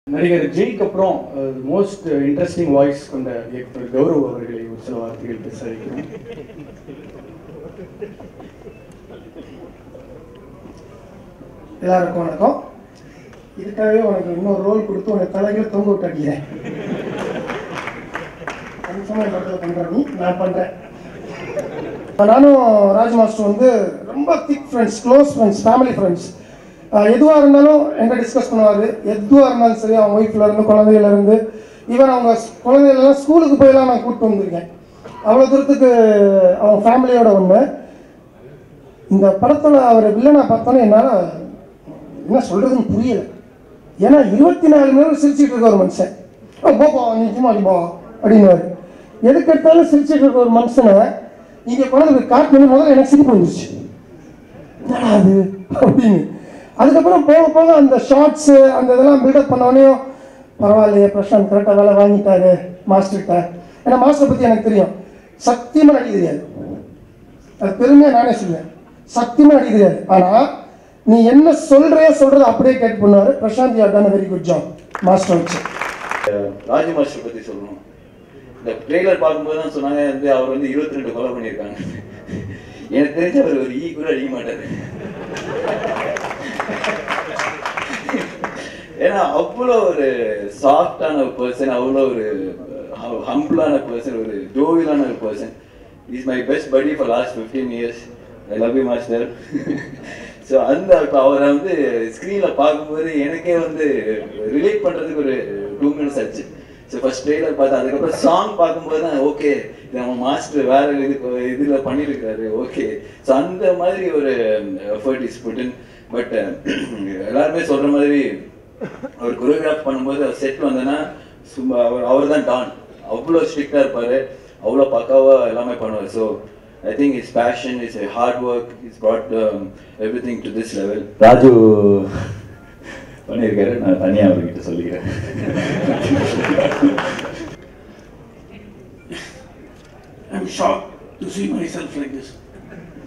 நடிகர் ஜெய்க்கு அப்புறம் most interesting voice கொண்ட இயக்குனர் கௌரவ் அவர்களை ஒரு சில வார்த்தைகள் பேச வைக்கிறேன் எல்லாருக்கும் வணக்கம் இதுக்காகவே உனக்கு இன்னொரு ரோல் கொடுத்து உனக்கு தலைகளை தொங்க விட்டு அடிக்கிறேன் கன்ஃபார்மாக இந்த இடத்துல பண்ணுற நீ நான் பண்ணுறேன் நானும் ராஜ் மாஸ்டர் வந்து ரொம்ப thick friends close friends family friends எதுவாக இருந்தாலும் என்கிட்ட டிஸ்கஸ் பண்ணுவார் எதுவாக இருந்தாலும் சரி அவங்க ஒய்ஃப்ல இருந்து குழந்தையில இருந்து ஈவன் அவங்க குழந்தைகளெல்லாம் ஸ்கூலுக்கு போயெல்லாம் நான் கூப்பிட்டு வந்திருக்கேன் அவ்வளோ தூரத்துக்கு அவங்க ஃபேமிலியோட ஒன்று இந்த படத்தில் அவர் வில்லனை பார்த்தோன்னே என்னால் என்ன சொல்கிறதுன்னு புரியல ஏன்னா இருபத்தி நாலு மணி நேரம் சிரிச்சிட்டு இருக்க ஒரு மனுஷன் "ஓ, போப்பா நீ சும்மா நீ போ அப்படின்னுவாரு எதுக்கு எடுத்தாலும் சிரிச்சிட்டு இருக்க ஒரு மனுஷனை இங்கே கொண்டு போய் காட்டணும் முதல்ல எனக்கு சிரிப்பு வந்துருச்சு என்னடா அது அப்படின்னு அதுக்கப்புறம் போக போக அந்த ஷார்ட்ஸு அந்த இதெல்லாம் பில்டப் பண்ணவனையும் பரவாயில்லையே பிரசாந்த் கரெக்டாக வேலை வாங்கிட்டாரு மாஸ்டர்கிட்ட ஏன்னா மாஸ்டர் பற்றி எனக்கு தெரியும் சத்தியமாக நடிக்க தெரியாது அது பெருமையாக நானே சொல்லுவேன் சத்தியமாக நடிக்க தெரியாது ஆனால் நீ என்ன சொல்றியோ சொல்றது அப்படியே கேட்டு பண்ணுவார் Prashanth you done very good job master வச்சு ராஜு மாஸ்டர் பத்தி சொல்லணும் இந்த ட்ரெய்லர் பார்க்கும்போது தான் சொன்னாங்க வந்து அவர் வந்து இருபத்தி ரெண்டு கொலை பண்ணியிருக்காங்க எனக்கு தெரிஞ்சு அவர் ஒரு ஈ கூட அடிக்க மாட்டாரு ஏன்னா அவ்வளோ ஒரு சாஃப்டான ஒரு பர்சன் அவ்வளோ ஒரு ஹம்பிளான பர்சன் ஒரு ஜோவியலான ஒரு person is my best buddy for last fifteen years I love you master so அந்த இப்போ அவரை வந்து ஸ்க்ரீனில் பார்க்கும்போது எனக்கே வந்து ரிலேட் பண்ணுறதுக்கு ஒரு டூ மினிட்ஸ் ஆச்சு ஸோ ஃபர்ஸ்ட் ட்ரெய்லர் பார்த்தேன் அதுக்கப்புறம் சாங் பார்க்கும்போது தான் ஓகே இது நம்ம மாஸ்டர் வேற இது இதில் பண்ணியிருக்காரு ஓகே ஸோ அந்த மாதிரி ஒரு எஃபர்ட் இஸ் புட்டின் பட் எல்லாருமே சொல்கிற மாதிரி அவர் கொரியோகிராஃப் பண்ணும்போது அவர் செட் வந்தேன்னா சும்மா அவர் அவர் தான் டான் அவ்வளோ ஸ்ட்ரிக்டாக இருப்பார் அவ்வளோ பக்காவாக எல்லாமே பண்ணுவார் so I think is passion is hard work is brought everything to this level Raju பண்ணியிருக்காரு நான் தனியாக அவர்கிட்ட சொல்லிக்கிறேன் I'm shocked to see myself like this.